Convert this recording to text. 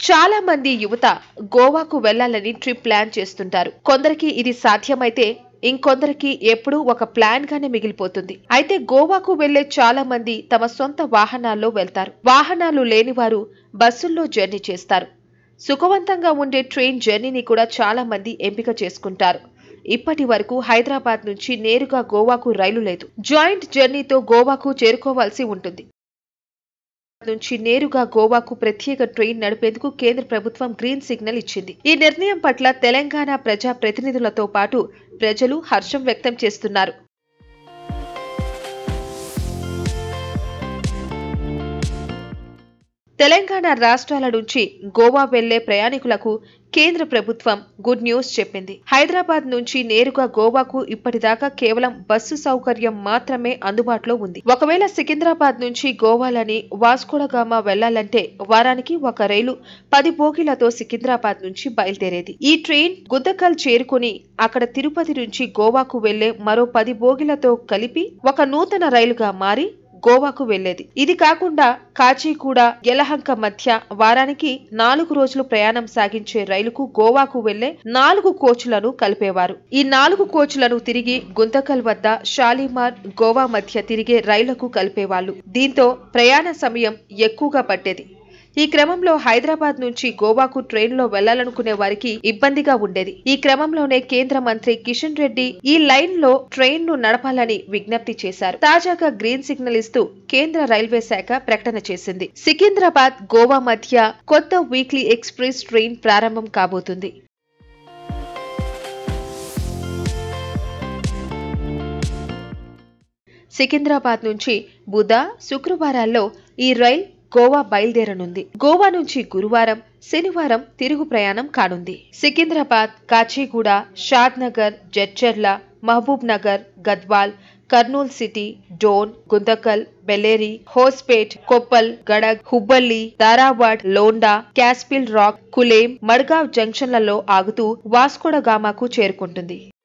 చాలా మంది యువత గోవాకు వెళ్లాలని ట్రిప్ ప్లాన్ చేస్తుంటారు కొందరికి ఇది సాధ్యమైతే ఇంకొందరికి ఎప్పుడూ ఒక ప్లాన్ గానే మిగిలిపోతుంది అయితే గోవాకు వెళ్లే చాలా మంది తమ సొంత వాహనాల్లో వెళ్తారు వాహనాలు లేని వారు బస్సుల్లో జర్నీ చేస్తారు సుఖవంతంగా ఉండే ట్రైన్ జర్నీని కూడా చాలా మంది ఎంపిక చేసుకుంటారు ఇప్పటి వరకు హైదరాబాద్ నుంచి నేరుగా గోవాకు రైలు లేదు జాయింట్ జర్నీతో గోవాకు చేరుకోవాల్సి ఉంటుంది నుంచి నేరుగా గోవాకు ప్రత్యేక ట్రైన్ నడిపేందుకు కేంద్ర ప్రభుత్వం గ్రీన్ సిగ్నల్ ఇచ్చింది ఈ నిర్ణయం పట్ల తెలంగాణ ప్రజా ప్రతినిధులతో పాటు ప్రజలు హర్షం వ్యక్తం చేస్తున్నారు తెలంగాణ రాష్ట్రాల నుంచి గోవా వెళ్లే ప్రయాణికులకు కేంద్ర ప్రభుత్వం గుడ్ న్యూస్ చెప్పింది హైదరాబాద్ నుంచి నేరుగా గోవాకు ఇప్పటిదాకా కేవలం బస్సు సౌకర్యం మాత్రమే అందుబాటులో ఉంది ఒకవేళ సికింద్రాబాద్ నుంచి గోవాలని వాస్కోడగామా వెళ్లాలంటే వారానికి ఒక రైలు పది బోగిలతో సికింద్రాబాద్ నుంచి బయలుదేరేది ఈ ట్రైన్ గుద్దకల్ చేరుకుని అక్కడ తిరుపతి నుంచి గోవాకు వెళ్లే మరో పది బోగిలతో కలిపి ఒక నూతన రైలుగా మారి గోవాకు వెళ్లేది ఇది కాకుండా కాచిగూడ యలహంక మధ్య వారానికి నాలుగు రోజులు ప్రయాణం సాగించే రైలుకు గోవాకు వెళ్లే నాలుగు కోచ్లను కలిపేవారు ఈ నాలుగు కోచ్లను తిరిగి గుంతకల్ వద్ద షాలిమార్ గోవా మధ్య తిరిగే రైళ్లకు కలిపేవాళ్లు దీంతో ప్రయాణ సమయం ఎక్కువగా పట్టేది ఈ క్రమంలో హైదరాబాద్ నుంచి గోవాకు ట్రైన్లో వెళ్లాలనుకునే వారికి ఇబ్బందిగా ఉండేది ఈ క్రమంలోనే కేంద్ర మంత్రి కిషన్ రెడ్డి ఈ లైన్ లో ట్రైన్ ను నడపాలని విజ్ఞప్తి చేశారు తాజాగా గ్రీన్ సిగ్నల్ ఇస్తూ కేంద్ర రైల్వే శాఖ ప్రకటన చేసింది సికింద్రాబాద్ గోవా మధ్య కొత్త వీక్లీ ఎక్స్ప్రెస్ ట్రైన్ ప్రారంభం కాబోతుంది సికింద్రాబాద్ నుంచి బుధ శుక్రవారాల్లో ఈ రైల్ గోవా బయలుదేరనుంది గోవా నుంచి గురువారం శనివారం తిరుగు ప్రయాణం కానుంది Secunderabad Kacheguda Shadnagar Jadcherla Mahbubnagar Gadwal Kurnool city Dhone Guntakal Bellary Hospet Koppal Gadag Hubballi Dharwad Londa Castle Rock Kulem Madgaon జంక్షన్లలో ఆగుతూ వాస్కోడగామాకు చేరుకుంటుంది